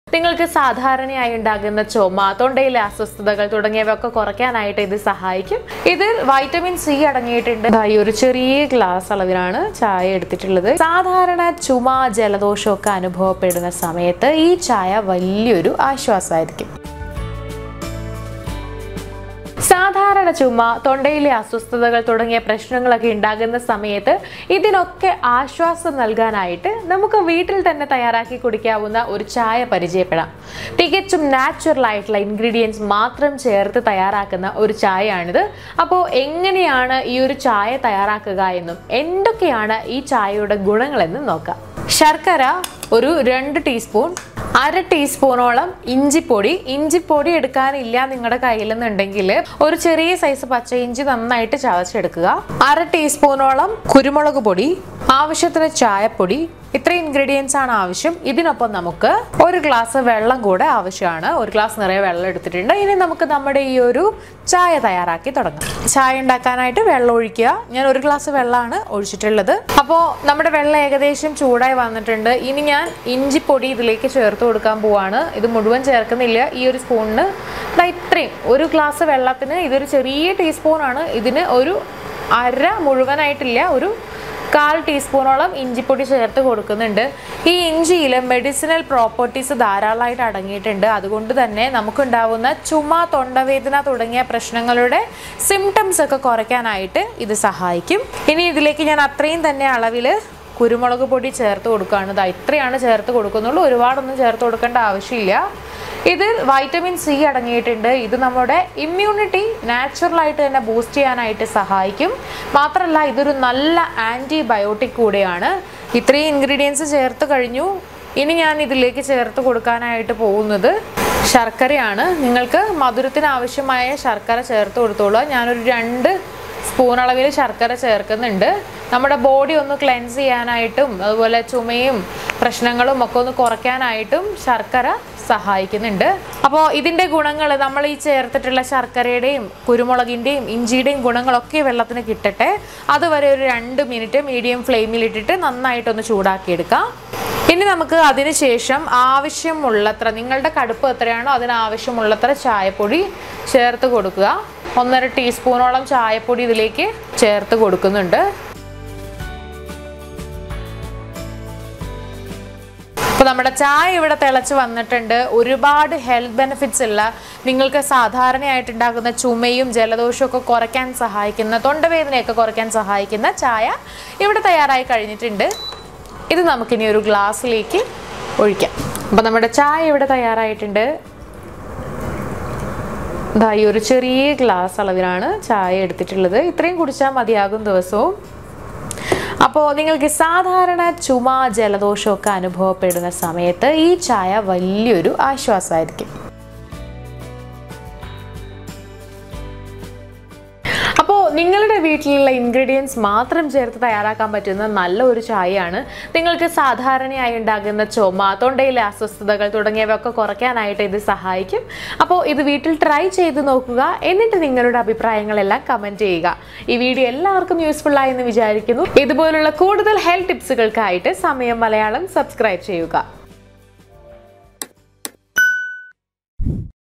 നിങ്ങൾക്ക് സാധാരണയായി ഉണ്ടാകുന്ന ചുമ തൊണ്ടയിലെ അസ്വസ്ഥതകൾ തുടങ്ങിയവയൊക്കെ കുറയ്ക്കാനായിട്ട് ഇത് സഹായിക്കും ഇതിൽ വൈറ്റമിൻ സി അടങ്ങിയിട്ടുണ്ട് ദാ ഈ ഒരു ചെറിയ ഗ്ലാസ് അളവിലാണ് ചായ എടുത്തിട്ടുള്ളത് സാധാരണ ചുമ ജലദോഷമൊക്കെ അനുഭവപ്പെടുന്ന സമയത്ത് ഈ ചായ വലിയൊരു ആശ്വാസമായിരിക്കും സാധാരണ ചുമ തൊണ്ടയിലെ അസ്വസ്ഥതകൾ തുടങ്ങിയ പ്രശ്നങ്ങളൊക്കെ ഉണ്ടാകുന്ന സമയത്ത് ഇതിനൊക്കെ ആശ്വാസം നൽകാനായിട്ട് നമുക്ക് വീട്ടിൽ തന്നെ തയ്യാറാക്കി കുടിക്കാവുന്ന ഒരു ചായ പരിചയപ്പെടാം തികച്ചും നാച്ചുറൽ ആയിട്ടുള്ള ഇൻഗ്രീഡിയൻസ് മാത്രം ചേർത്ത് തയ്യാറാക്കുന്ന ഒരു ചായയാണിത് അപ്പോൾ എങ്ങനെയാണ് ഈ ഒരു ചായ തയ്യാറാക്കുക എന്നും എന്തൊക്കെയാണ് ഈ ചായയുടെ ഗുണങ്ങളെന്നും നോക്കാം ശർക്കര ഒരു രണ്ട് ടീസ്പൂൺ അര ടീസ്പൂണോളം ഇഞ്ചിപ്പൊടി ഇഞ്ചിപ്പൊടി എടുക്കാനില്ല നിങ്ങളുടെ കയ്യിലെന്നുണ്ടെങ്കിൽ ഒരു ചെറിയ സൈസ് പച്ച ഇഞ്ചി നന്നായിട്ട് ചവച്ചെടുക്കുക അര ടീസ്പൂണോളം കുരുമുളക് പൊടി ആവശ്യത്തിന് ചായപ്പൊടി ഇത്ര ഇൻഗ്രീഡിയൻസ് ആണ് ആവശ്യം ഇതിനൊപ്പം നമുക്ക് ഒരു ഗ്ലാസ് വെള്ളം കൂടെ ആവശ്യമാണ് ഒരു ഗ്ലാസ് നിറയെ വെള്ളം എടുത്തിട്ടുണ്ട് ഇനി നമുക്ക് നമ്മുടെ ഈ ഒരു ചായ തയ്യാറാക്കി തുടങ്ങാം ചായ ഉണ്ടാക്കാനായിട്ട് വെള്ളം ഒഴിക്കുക ഞാൻ ഒരു ഗ്ലാസ് വെള്ളമാണ് ഒഴിച്ചിട്ടുള്ളത് അപ്പോൾ നമ്മുടെ വെള്ളം ഏകദേശം ചൂടായി വന്നിട്ടുണ്ട് ഇനി ഞാൻ ഇഞ്ചിപ്പൊടി ഇതിലേക്ക് ചേർത്ത് കൊടുക്കാൻ പോവാണ് ഇത് മുഴുവൻ ചേർക്കുന്നില്ല ഈ ഒരു സ്പൂണിന് ദാ ഇത്രയും ഒരു ഗ്ലാസ് വെള്ളത്തിന് ഇതൊരു ചെറിയ ടീസ്പൂണാണ് ഇതിന് ഒരു അര മുഴുവനായിട്ടില്ല ഒരു കാൽ ടീസ്പൂണോളം ഇഞ്ചിപ്പൊടി ചേർത്ത് കൊടുക്കുന്നുണ്ട് ഈ ഇഞ്ചിയിൽ മെഡിസിനൽ പ്രോപ്പർട്ടീസ് ധാരാളമായിട്ട് അടങ്ങിയിട്ടുണ്ട് അതുകൊണ്ട് തന്നെ നമുക്കുണ്ടാവുന്ന ചുമ തൊണ്ടവേദന തുടങ്ങിയ പ്രശ്നങ്ങളുടെ സിംറ്റംസ് ഒക്കെ കുറയ്ക്കാനായിട്ട് ഇത് സഹായിക്കും ഇനി ഇതിലേക്ക് ഞാൻ അത്രയും തന്നെ അളവിൽ കുരുമുളക് പൊടി ചേർത്ത് കൊടുക്കുകയാണ് ഇതാ ഇത്രയാണ് ചേർത്ത് കൊടുക്കുന്നുള്ളൂ ഒരുപാടൊന്നും ചേർത്ത് കൊടുക്കേണ്ട ആവശ്യമില്ല ഇതിൽ വൈറ്റമിൻ സി അടങ്ങിയിട്ടുണ്ട് ഇത് നമ്മുടെ ഇമ്മ്യൂണിറ്റി നാച്ചുറലായിട്ട് തന്നെ ബൂസ്റ്റ് ചെയ്യാനായിട്ട് സഹായിക്കും മാത്രമല്ല ഇതൊരു നല്ല ആൻറ്റിബയോട്ടിക് കൂടെയാണ് ഇത്രയും ഇൻഗ്രീഡിയൻസ് ചേർത്ത് കഴിഞ്ഞു ഇനി ഞാൻ ഇതിലേക്ക് ചേർത്ത് കൊടുക്കാനായിട്ട് പോകുന്നത് ശർക്കരയാണ് നിങ്ങൾക്ക് മധുരത്തിന് ആവശ്യമായ ശർക്കര ചേർത്ത് കൊടുത്തോളൂ ഞാനൊരു രണ്ട് സ്പൂൺ അളവിൽ ശർക്കര ചേർക്കുന്നുണ്ട് നമ്മുടെ ബോഡി ഒന്ന് ക്ലെൻസ് ചെയ്യാനായിട്ടും അതുപോലെ ചുമയും പ്രശ്നങ്ങളും ഒക്കെ ഒന്ന് കുറയ്ക്കാനായിട്ടും ശർക്കര സഹായിക്കുന്നുണ്ട് അപ്പോൾ ഇതിൻ്റെ ഗുണങ്ങൾ നമ്മൾ ഈ ചേർത്തിട്ടുള്ള ശർക്കരയുടെയും കുരുമുളകിൻ്റെയും ഇഞ്ചിയുടെയും ഗുണങ്ങളൊക്കെ വെള്ളത്തിന് കിട്ടട്ടെ അതുവരെ ഒരു രണ്ട് മിനിറ്റ് മീഡിയം ഫ്ലെയിമിലിട്ടിട്ട് നന്നായിട്ടൊന്ന് ചൂടാക്കിയെടുക്കാം ഇനി നമുക്ക് അതിനുശേഷം ആവശ്യമുള്ളത്ര നിങ്ങളുടെ കടുപ്പ് എത്രയാണോ അതിന് ആവശ്യമുള്ളത്ര ചായപ്പൊടി ചേർത്ത് കൊടുക്കുക ഒന്നര ടീസ്പൂണോളം ചായപ്പൊടി ഇതിലേക്ക് ചേർത്ത് കൊടുക്കുന്നുണ്ട് അപ്പോൾ നമ്മുടെ ചായ ഇവിടെ തിളച്ച് വന്നിട്ടുണ്ട് ഒരുപാട് ഹെൽത്ത് ബെനിഫിറ്റ്സ് ഉള്ള നിങ്ങൾക്ക് സാധാരണയായിട്ടുണ്ടാകുന്ന ചുമയും ജലദോഷവും ഒക്കെ കുറയ്ക്കാൻ സഹായിക്കുന്ന തൊണ്ടവേദനയൊക്കെ കുറയ്ക്കാൻ സഹായിക്കുന്ന ചായ ഇവിടെ തയ്യാറായി കഴിഞ്ഞിട്ടുണ്ട് ഇത് നമുക്കിനി ഒരു ഗ്ലാസ്സിലേക്ക് ഒഴിക്കാം അപ്പോൾ നമ്മുടെ ചായ ഇവിടെ തയ്യാറായിട്ടുണ്ട് ഇതാ ഈ ഒരു ചെറിയ ഗ്ലാസ് അളവിലാണ് ചായ എടുത്തിട്ടുള്ളത് ഇത്രയും കുടിച്ചാൽ മതിയാകും ദിവസവും അപ്പോൾ നിങ്ങൾക്ക് സാധാരണ ചുമ ജലദോഷമൊക്കെ അനുഭവപ്പെടുന്ന സമയത്ത് ഈ ചായ വലിയൊരു ആശ്വാസമായിരിക്കും അപ്പോൾ നിങ്ങളുടെ വീട്ടിലുള്ള ഇൻഗ്രീഡിയൻസ് മാത്രം ചേർത്ത് തയ്യാറാക്കാൻ പറ്റുന്ന നല്ല ഒരു ചായയാണ് നിങ്ങൾക്ക് സാധാരണയായി ഉണ്ടാകുന്ന ചുമ തൊണ്ടയിലെ അസ്വസ്ഥതകൾ തുടങ്ങിയവയൊക്കെ കുറയ്ക്കാനായിട്ട് ഇത് സഹായിക്കും അപ്പോൾ ഇത് വീട്ടിൽ ട്രൈ ചെയ്ത് നോക്കുക എന്നിട്ട് നിങ്ങളുടെ അഭിപ്രായങ്ങളെല്ലാം കമൻറ്റ് ചെയ്യുക ഈ വീഡിയോ എല്ലാവർക്കും യൂസ്ഫുൾ ആയെന്ന് വിചാരിക്കുന്നു ഇതുപോലുള്ള കൂടുതൽ ഹെൽത്ത് ടിപ്സുകൾക്കായിട്ട് സമയം മലയാളം സബ്സ്ക്രൈബ് ചെയ്യുക